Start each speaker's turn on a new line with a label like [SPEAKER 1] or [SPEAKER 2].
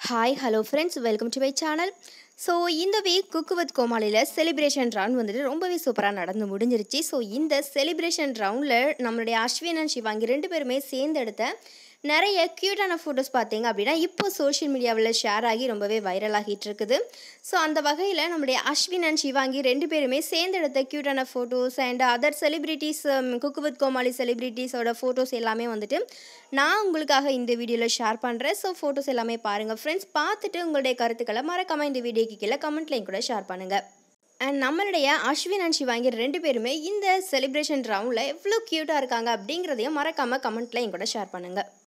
[SPEAKER 1] hi hello friends welcome to my channel so இந்த week cook with கோமாளியில் celebration round வந்துட்டு ரொம்பவே சூப்பராக நடந்து முடிஞ்சிருச்சு ஸோ இந்த செலிப்ரேஷன் ரவுண்டில் நம்மளுடைய அஸ்வின் அண்ட் சிவாங்கி ரெண்டு பேருமே சேர்ந்து எடுத்த நிறைய க்யூட்டான ஃபோட்டோஸ் பார்த்தீங்க அப்படின்னா இப்போ சோஷியல் மீடியாவில் ஷேர் ஆகி ரொம்பவே வைரல் ஆகிட்டு இருக்குது ஸோ அந்த வகையில் நம்முடைய அஸ்வின் அண்ட் சிவாங்கி ரெண்டு பேருமே சேர்ந்து எடுத்த க்யூட்டான photos and other celebrities cook with Comali செலிப்ரிட்டிஸோட ஃபோட்டோஸ் எல்லாமே வந்துட்டு நான் உங்களுக்காக இந்த வீடியோவில் ஷேர் பண்ணுறேன் ஸோ ஃபோட்டோஸ் எல்லாமே பாருங்கள் ஃப்ரெண்ட்ஸ் பார்த்துட்டு உங்களுடைய கருத்துக்களை மறக்காமல் இந்த வீடியோக்கு கீழே கமெண்ட்லையும் கூட ஷேர் பண்ணுங்கள் அண்ட் நம்மளுடைய அஸ்வின் அண்ட் சிவாங்கி ரெண்டு பேருமே இந்த செலிப்ரேஷன் ரவுண்டில் எவ்வளோ க்யூட்டாக இருக்காங்க அப்படிங்கிறதையும் மறக்காமல் கமெண்ட்டில் என் கூட ஷேர் பண்ணுங்கள்